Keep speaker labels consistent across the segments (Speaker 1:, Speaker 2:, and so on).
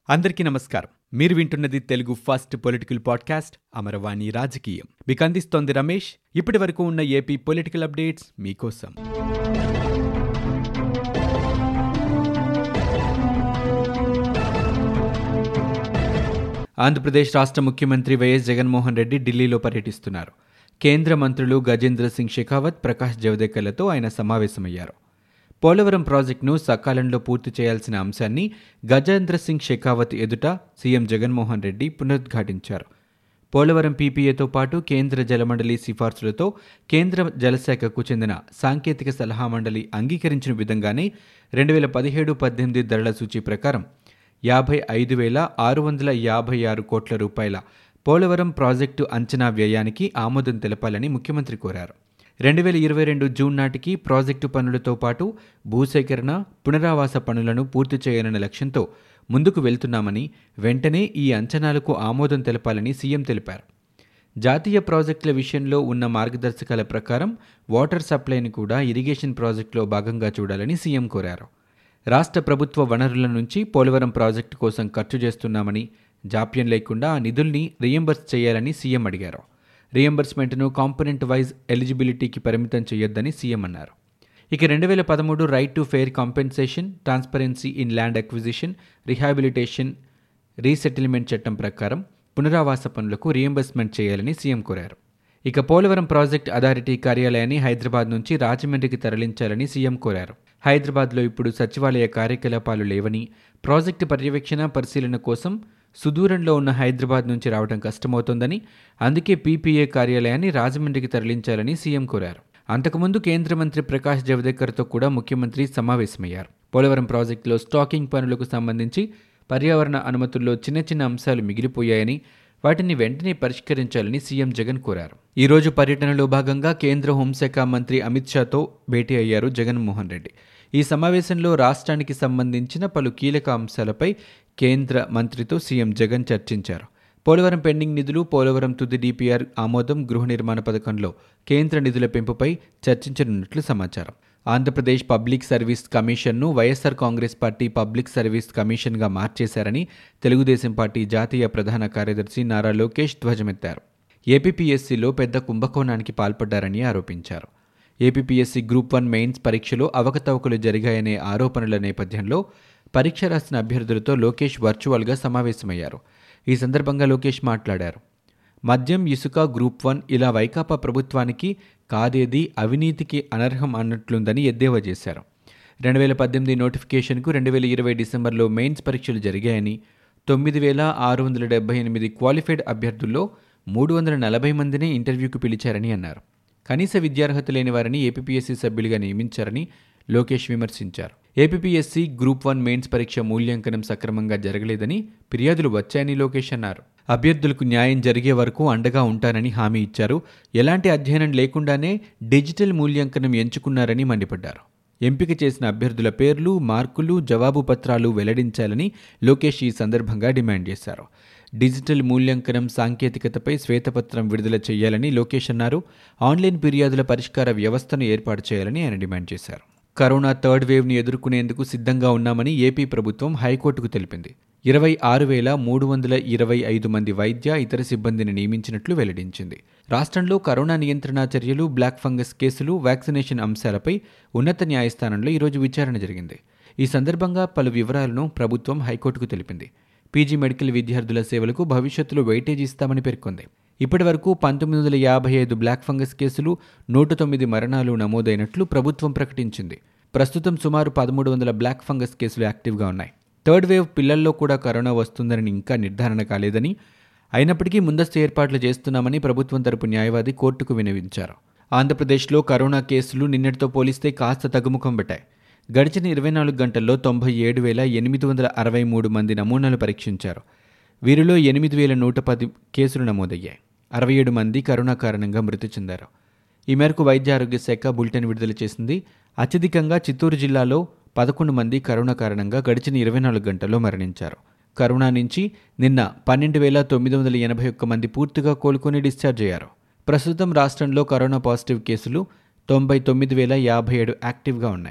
Speaker 1: అందరికీ నమస్కారం మీరు వింటున్నది Telugu first political podcast Amaravani రాజకీయం మీకు అందిస్తోంది రమేష్ ఇప్పటి వరకు ఉన్న ఏపీ పొలిటికల్ అప్డేట్స్ మీకోసం ఆంధ్రప్రదేశ్ రాష్ట్ర ముఖ్యమంత్రి వైఎస్ జగన్మోహన్ రెడ్డి ఢిల్లీలో పర్యటిస్తున్నారు కేంద్ర మంత్రులు గజేంద్ర సింగ్ షెకావత్ ప్రకాష్ జవదేకర్లతో ఆయన సమావేశమయ్యారు పోలవరం ప్రాజెక్టును సకాలంలో పూర్తి చేయాల్సిన అంశాన్ని గజేంద్ర సింగ్ షెకావత్ ఎదుట సీఎం జగన్మోహన్ రెడ్డి పునరుద్ఘాటించారు పోలవరం పీపీఏతో పాటు కేంద్ర జలమండలి సిఫార్సులతో కేంద్ర జలశాఖకు చెందిన సాంకేతిక సలహా మండలి అంగీకరించిన విధంగానే రెండు వేల పదిహేడు పద్దెనిమిది ధరల సూచీ ప్రకారం యాభై ఐదు వేల ఆరు వందల యాభై ఆరు కోట్ల రూపాయల పోలవరం ప్రాజెక్టు అంచనా వ్యయానికి ఆమోదం తెలపాలని ముఖ్యమంత్రి కోరారు రెండు వేల ఇరవై రెండు జూన్ నాటికి ప్రాజెక్టు పనులతో పాటు భూసేకరణ పునరావాస పనులను పూర్తి చేయాలన్న లక్ష్యంతో ముందుకు వెళ్తున్నామని వెంటనే ఈ అంచనాలకు ఆమోదం తెలపాలని సీఎం తెలిపారు జాతీయ ప్రాజెక్టుల విషయంలో ఉన్న మార్గదర్శకాల ప్రకారం వాటర్ సప్లైని కూడా ఇరిగేషన్ ప్రాజెక్టులో భాగంగా చూడాలని సీఎం కోరారు రాష్ట్ర ప్రభుత్వ వనరుల నుంచి పోలవరం ప్రాజెక్టు కోసం ఖర్చు చేస్తున్నామని జాప్యం లేకుండా ఆ నిధుల్ని రియంబర్స్ చేయాలని సీఎం అడిగారు రియంబర్స్మెంట్ను కాంపొనెంట్ వైజ్ ఎలిజిబిలిటీకి పరిమితం చేయొద్దని సీఎం అన్నారు ఇక రెండు వేల పదమూడు right to fair compensation transparency in land acquisition rehabilitation resettlement చట్టం ప్రకారం పునరావాస పనులకు రియంబర్స్మెంట్ చేయాలని సీఎం కోరారు ఇక పోలవరం ప్రాజెక్ట్ అథారిటీ కార్యాలయాన్ని హైదరాబాద్ నుంచి రాజమండ్రికి తరలించాలని సీఎం కోరారు హైదరాబాద్లో ఇప్పుడు సచివాలయ కార్యకలాపాలు లేవని ప్రాజెక్టు పర్యవేక్షణ పరిశీలన కోసం సుదూరంలో ఉన్న హైదరాబాద్ నుంచి రావడం కష్టమవుతోందని అందుకే పీపీఏ కార్యాలయాన్ని రాజమండ్రికి తరలించాలని సీఎం కోరారు అంతకుముందు కేంద్ర మంత్రి ప్రకాష్ జవదేకర్తో కూడా ముఖ్యమంత్రి సమావేశమయ్యారు పోలవరం ప్రాజెక్టులో స్టాకింగ్ పనులకు సంబంధించి పర్యావరణ అనుమతుల్లో చిన్న చిన్న అంశాలు మిగిలిపోయాయని వాటిని వెంటనే పరిష్కరించాలని సీఎం జగన్ కోరారు ఈ రోజు పర్యటనలో భాగంగా కేంద్ర హోంశాఖ మంత్రి అమిత్ షాతో భేటీ అయ్యారు జగన్మోహన్ రెడ్డి ఈ సమావేశంలో రాష్ట్రానికి సంబంధించిన పలు కీలక అంశాలపై కేంద్ర మంత్రితో సీఎం జగన్ చర్చించారు పోలవరం పెండింగ్ నిధులు పోలవరం తుది డిపిఆర్ ఆమోదం గృహ నిర్మాణ పథకంలో కేంద్ర నిధుల పెంపుపై చర్చించనున్నట్లు సమాచారం ఆంధ్రప్రదేశ్ పబ్లిక్ సర్వీస్ కమిషన్ను YSR Congress party public service కమిషన్గా మార్చేశారని తెలుగుదేశం పార్టీ జాతీయ ప్రధాన కార్యదర్శి నారా లోకేష్ ధ్వజమెత్తారు ఏపీపీఎస్సీలో పెద్ద కుంభకోణానికి పాల్పడ్డారని ఆరోపించారు ఏపీపీఎస్సీ గ్రూప్ వన్ మెయిన్స్ పరీక్షలో అవకతవకలు జరిగాయనే ఆరోపణల నేపథ్యంలో పరీక్ష రాసిన అభ్యర్థులతో లోకేష్ వర్చువల్గా సమావేశమయ్యారు ఈ సందర్భంగా లోకేష్ మాట్లాడారు మద్యం ఇసుక గ్రూప్ వన్ ఇలా వైకాపా ప్రభుత్వానికి కాదేది అవినీతికి అనర్హం అన్నట్లుందని ఎద్దేవా చేశారు రెండు వేల పద్దెనిమిది నోటిఫికేషన్కు రెండు వేల ఇరవై డిసెంబర్లో మెయిన్స్ పరీక్షలు జరిగాయని తొమ్మిది వేల ఆరు వందల డెబ్బై ఎనిమిది క్వాలిఫైడ్ అభ్యర్థుల్లో మూడు వందల నలభై మందినే ఇంటర్వ్యూకు పిలిచారని అన్నారు కనీస విద్యార్హత లేని వారిని ఏపీపీఎస్సీ సభ్యులుగా నియమించారని లోకేష్ విమర్శించారు ఏపీపీఎస్సీ గ్రూప్ వన్ మెయిన్స్ పరీక్ష మూల్యాంకనం సక్రమంగా జరగలేదని ఫిర్యాదులు వచ్చాయని లోకేష్ అన్నారు అభ్యర్థులకు న్యాయం జరిగే వరకు అండగా ఉంటానని హామీ ఇచ్చారు ఎలాంటి అధ్యయనం లేకుండానే డిజిటల్ మూల్యాంకనం ఎంచుకున్నారని మండిపడ్డారు ఎంపిక చేసిన అభ్యర్థుల పేర్లు మార్కులు జవాబు పత్రాలు వెల్లడించాలని లోకేష్ ఈ సందర్భంగా డిమాండ్ చేశారు డిజిటల్ మూల్యాంకనం సాంకేతికతపై శ్వేతపత్రం విడుదల చేయాలని లోకేష్ అన్నారు ఆన్లైన్ ఫిర్యాదుల పరిష్కార వ్యవస్థను ఏర్పాటు చేయాలని ఆయన డిమాండ్ చేశారు కరోనా థర్డ్ వేవ్ని ఎదుర్కొనేందుకు సిద్ధంగా ఉన్నామని ఏపీ ప్రభుత్వం హైకోర్టుకు తెలిపింది ఇరవై ఆరు వేల మూడు వందల ఇరవై ఐదు మంది వైద్య ఇతర సిబ్బందిని నియమించినట్లు వెల్లడించింది రాష్ట్రంలో కరోనా నియంత్రణ చర్యలు బ్లాక్ ఫంగస్ కేసులు వ్యాక్సినేషన్ అంశాలపై ఉన్నత న్యాయస్థానంలో ఈరోజు విచారణ జరిగింది ఈ సందర్భంగా పలు వివరాలను ప్రభుత్వం హైకోర్టుకు తెలిపింది పీజీ మెడికల్ విద్యార్థుల సేవలకు భవిష్యత్తులో వెయిటేజ్ ఇస్తామని పేర్కొంది ఇప్పటి వరకు పంతొమ్మిది వందల యాభై ఐదు బ్లాక్ ఫంగస్ కేసులు నూట తొమ్మిది మరణాలు నమోదైనట్లు ప్రభుత్వం ప్రకటించింది ప్రస్తుతం సుమారు పదమూడు వందల బ్లాక్ ఫంగస్ కేసులు యాక్టివ్గా ఉన్నాయి థర్డ్ వేవ్ పిల్లల్లో కూడా కరోనా వస్తుందని ఇంకా నిర్ధారణ కాలేదని అయినప్పటికీ ముందస్తు ఏర్పాట్లు చేస్తున్నామని ప్రభుత్వం తరపు న్యాయవాది కోర్టుకు వినవించారు ఆంధ్రప్రదేశ్లో కరోనా కేసులు నిన్నటితో పోలిస్తే కాస్త తగ్గుముఖం పట్టాయి గడిచిన ఇరవై నాలుగు గంటల్లో తొంభై ఏడు వేల ఎనిమిది వందల అరవై మూడు మంది నమూనాలు పరీక్షించారు వీరిలో ఎనిమిది వేల నూట పది కేసులు నమోదయ్యాయి అరవై ఏడు మంది కరోనా కారణంగా మృతి చెందారు ఈ మేరకు వైద్య ఆరోగ్య శాఖ బులెటిన్ విడుదల చేసింది అత్యధికంగా చిత్తూరు జిల్లాలో పదకొండు మంది కరోనా కారణంగా గడిచిన ఇరవై నాలుగు గంటల్లో మరణించారు కరోనా నుంచి నిన్న పన్నెండు వేల తొమ్మిది వందల ఎనభై ఒక్క మంది పూర్తిగా కోలుకొని డిశ్చార్జ్ అయ్యారు ప్రస్తుతం రాష్ట్రంలో కరోనా పాజిటివ్ కేసులు తొంభై తొమ్మిది వేల యాభై ఏడు యాక్టివ్గా ఉన్నాయి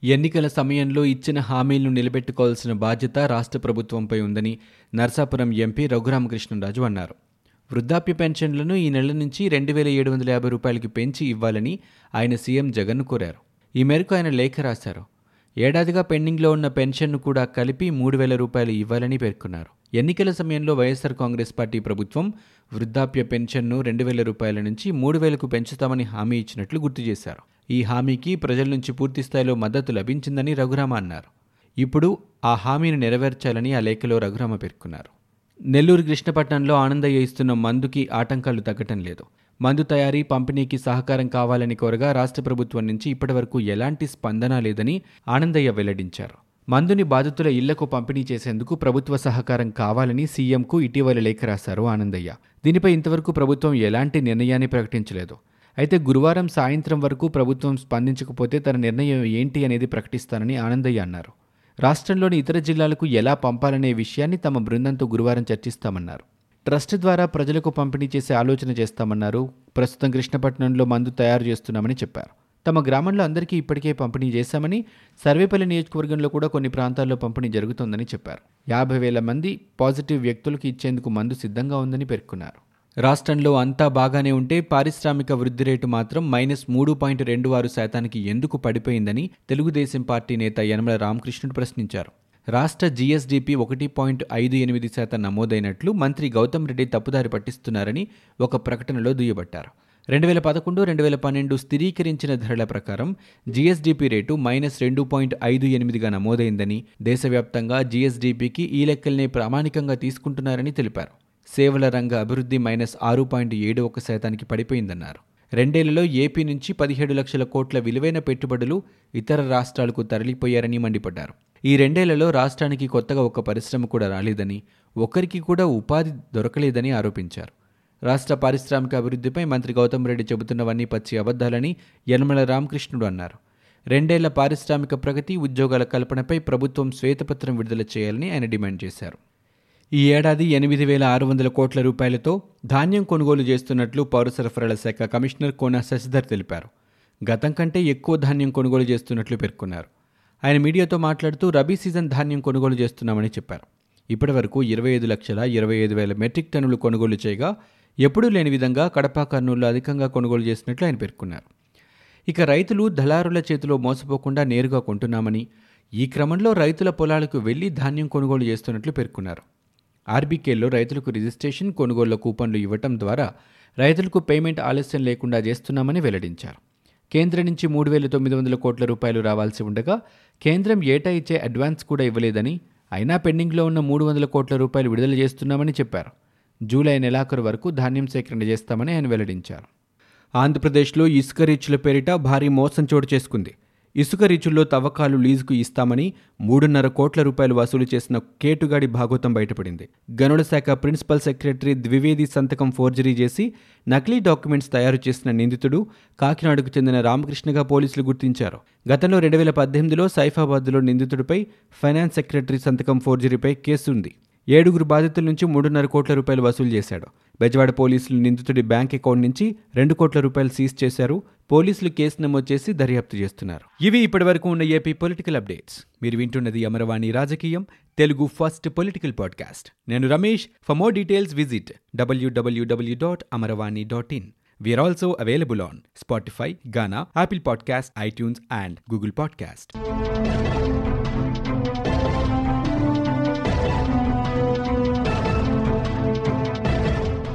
Speaker 1: ఎన్నికల సమయంలో ఇచ్చిన హామీలను నిలబెట్టుకోవాల్సిన బాధ్యత రాష్ట్ర ప్రభుత్వంపై ఉందని నర్సాపురం ఎంపీ రఘురామకృష్ణరాజు అన్నారు వృద్ధాప్య పెన్షన్లను ఈ నెల నుంచి రెండు వేల ఏడు వందల యాభై రూపాయలకి పెంచి ఇవ్వాలని ఆయన సీఎం జగన్ను కోరారు ఈ మేరకు ఆయన లేఖ రాశారు ఏడాదిగా పెండింగ్లో ఉన్న పెన్షన్ను కూడా కలిపి మూడు వేల రూపాయలు ఇవ్వాలని పేర్కొన్నారు ఎన్నికల సమయంలో వైఎస్సార్ కాంగ్రెస్ పార్టీ ప్రభుత్వం వృద్ధాప్య పెన్షన్ను రెండు వేల రూపాయల నుంచి మూడు వేలకు పెంచుతామని హామీ ఇచ్చినట్లు గుర్తు చేశారు ఈ హామీకి ప్రజల నుంచి పూర్తి స్థాయిలో మద్దతు లభించిందని రఘురామ అన్నారు ఇప్పుడు ఆ హామీని నెరవేర్చాలని ఆ లేఖలో రఘురామ పేర్కొన్నారు నెల్లూరు కృష్ణపట్నంలో ఆనందయ్య ఇస్తున్న మందుకి ఆటంకాలు తగ్గటం లేదు మందు తయారీ పంపిణీకి సహకారం కావాలని కోరగా రాష్ట్ర ప్రభుత్వం నుంచి ఇప్పటివరకు ఎలాంటి స్పందన లేదని ఆనందయ్య వెల్లడించారు మందుని బాధితుల ఇళ్లకు పంపిణీ చేసేందుకు ప్రభుత్వ సహకారం కావాలని సీఎంకు ఇటీవల లేఖ రాశారు ఆనందయ్య దీనిపై ఇంతవరకు ప్రభుత్వం ఎలాంటి నిర్ణయాన్ని ప్రకటించలేదు అయితే గురువారం సాయంత్రం వరకు ప్రభుత్వం స్పందించకపోతే తన నిర్ణయం ఏంటి అనేది ప్రకటిస్తానని ఆనందయ్య అన్నారు రాష్ట్రంలోని ఇతర జిల్లాలకు ఎలా పంపాలనే విషయాన్ని తమ బృందంతో గురువారం చర్చిస్తామన్నారు ట్రస్ట్ ద్వారా ప్రజలకు పంపిణీ చేసే ఆలోచన చేస్తామన్నారు ప్రస్తుతం కృష్ణపట్నంలో మందు తయారు చేస్తున్నామని చెప్పారు తమ గ్రామంలో అందరికీ ఇప్పటికే పంపిణీ చేశామని సర్వేపల్లి నియోజకవర్గంలో కూడా కొన్ని ప్రాంతాల్లో పంపిణీ జరుగుతోందని చెప్పారు యాభై వేల మంది పాజిటివ్ వ్యక్తులకు ఇచ్చేందుకు మందు సిద్ధంగా ఉందని పేర్కొన్నారు రాష్ట్రంలో అంతా బాగానే ఉంటే పారిశ్రామిక వృద్ధి రేటు మాత్రం మైనస్ మూడు పాయింట్ రెండు ఆరు శాతానికి ఎందుకు పడిపోయిందని తెలుగుదేశం పార్టీ నేత యనమల రామకృష్ణుడు ప్రశ్నించారు రాష్ట్ర జీఎస్డీపీ ఒకటి పాయింట్ ఐదు ఎనిమిది శాతం నమోదైనట్లు మంత్రి గౌతమ్ రెడ్డి తప్పుదారి పట్టిస్తున్నారని ఒక ప్రకటనలో దుయ్యబట్టారు రెండు వేల పదకొండు రెండు వేల పన్నెండు స్థిరీకరించిన ధరల ప్రకారం జీఎస్డీపీ రేటు మైనస్ రెండు పాయింట్ ఐదు ఎనిమిదిగా నమోదైందని దేశవ్యాప్తంగా జీఎస్డీపీకి ఈ లెక్కల్నే ప్రామాణికంగా తీసుకుంటున్నారని తెలిపారు సేవల రంగ అభివృద్ధి మైనస్ ఆరు పాయింట్ ఏడు ఒక శాతానికి పడిపోయిందన్నారు రెండేళ్లలో ఏపీ నుంచి పదిహేడు లక్షల కోట్ల విలువైన పెట్టుబడులు ఇతర రాష్ట్రాలకు తరలిపోయారని మండిపడ్డారు ఈ రెండేళ్లలో రాష్ట్రానికి కొత్తగా ఒక పరిశ్రమ కూడా రాలేదని ఒక్కరికి కూడా ఉపాధి దొరకలేదని ఆరోపించారు రాష్ట్ర పారిశ్రామిక అభివృద్ధిపై మంత్రి గౌతమ్ రెడ్డి చెబుతున్నవన్నీ పచ్చి అబద్ధాలని యనమల రామకృష్ణుడు అన్నారు రెండేళ్ల పారిశ్రామిక ప్రగతి ఉద్యోగాల కల్పనపై ప్రభుత్వం శ్వేతపత్రం విడుదల చేయాలని ఆయన డిమాండ్ చేశారు ఈ ఏడాది ఎనిమిది వేల ఆరు వందల కోట్ల రూపాయలతో ధాన్యం కొనుగోలు చేస్తున్నట్లు పౌర సరఫరాల శాఖ కమిషనర్ కోన శశిధర్ తెలిపారు గతం కంటే ఎక్కువ ధాన్యం కొనుగోలు చేస్తున్నట్లు పేర్కొన్నారు ఆయన మీడియాతో మాట్లాడుతూ రబీ సీజన్ ధాన్యం కొనుగోలు చేస్తున్నామని చెప్పారు ఇప్పటి వరకు ఇరవై ఐదు లక్షల ఇరవై ఐదు వేల మెట్రిక్ టన్నులు కొనుగోలు చేయగా ఎప్పుడూ లేని విధంగా కడప కర్నూలు అధికంగా కొనుగోలు చేసినట్లు ఆయన పేర్కొన్నారు ఇక రైతులు దళారుల చేతిలో మోసపోకుండా నేరుగా కొంటున్నామని ఈ క్రమంలో రైతుల పొలాలకు వెళ్లి ధాన్యం కొనుగోలు చేస్తున్నట్లు పేర్కొన్నారు ఆర్బీకేలో రైతులకు రిజిస్ట్రేషన్ కొనుగోళ్ల కూపన్లు ఇవ్వటం ద్వారా రైతులకు పేమెంట్ ఆలస్యం లేకుండా చేస్తున్నామని వెల్లడించారు కేంద్రం నుంచి మూడు వేల తొమ్మిది వందల కోట్ల రూపాయలు రావాల్సి ఉండగా కేంద్రం ఏటా ఇచ్చే అడ్వాన్స్ కూడా ఇవ్వలేదని అయినా పెండింగ్లో ఉన్న మూడు వందల కోట్ల రూపాయలు విడుదల చేస్తున్నామని చెప్పారు జూలై నెలాఖరు వరకు ధాన్యం సేకరణ చేస్తామని ఆయన వెల్లడించారు ఆంధ్రప్రదేశ్లో ఇసుక రీచ్ల పేరిట భారీ మోసం చోటు చేసుకుంది ఇసుక రీచుల్లో తవ్వకాలు లీజుకు ఇస్తామని మూడున్నర కోట్ల రూపాయలు వసూలు చేసిన కేటుగాడి భాగోతం బయటపడింది గనుల శాఖ ప్రిన్సిపల్ సెక్రటరీ ద్వివేది సంతకం ఫోర్జరీ చేసి నకిలీ డాక్యుమెంట్స్ తయారు చేసిన నిందితుడు కాకినాడకు చెందిన రామకృష్ణగా పోలీసులు గుర్తించారు గతంలో రెండు వేల పద్దెనిమిదిలో సైఫాబాద్లో నిందితుడిపై ఫైనాన్స్ సెక్రటరీ సంతకం ఫోర్జరీపై కేసు ఉంది ఏడుగురు బాధితుల నుంచి మూడున్నర కోట్ల రూపాయలు వసూలు చేశాడు బెజవాడ పోలీసులు నిందితుడి బ్యాంక్ అకౌంట్ నుంచి రెండు కోట్ల రూపాయలు సీజ్ చేశారు పోలీసులు కేసు నమోదు చేసి దర్యాప్తు చేస్తున్నారు ఇవి ఇప్పటివరకు ఉన్న ఏపీ పొలిటికల్ అప్డేట్స్ మీరు వింటున్నది అమరవాణి రాజకీయం తెలుగు ఫస్ట్ పొలిటికల్ పాడ్కాస్ట్ నేను Ramesh for more details visit డబ్ల్యూడబ్ల్యూడబ్ల్యూ dot Amaravani dot in We are also available on Spotify, Ghana, Apple Podcast, iTunes, and Google Podcast.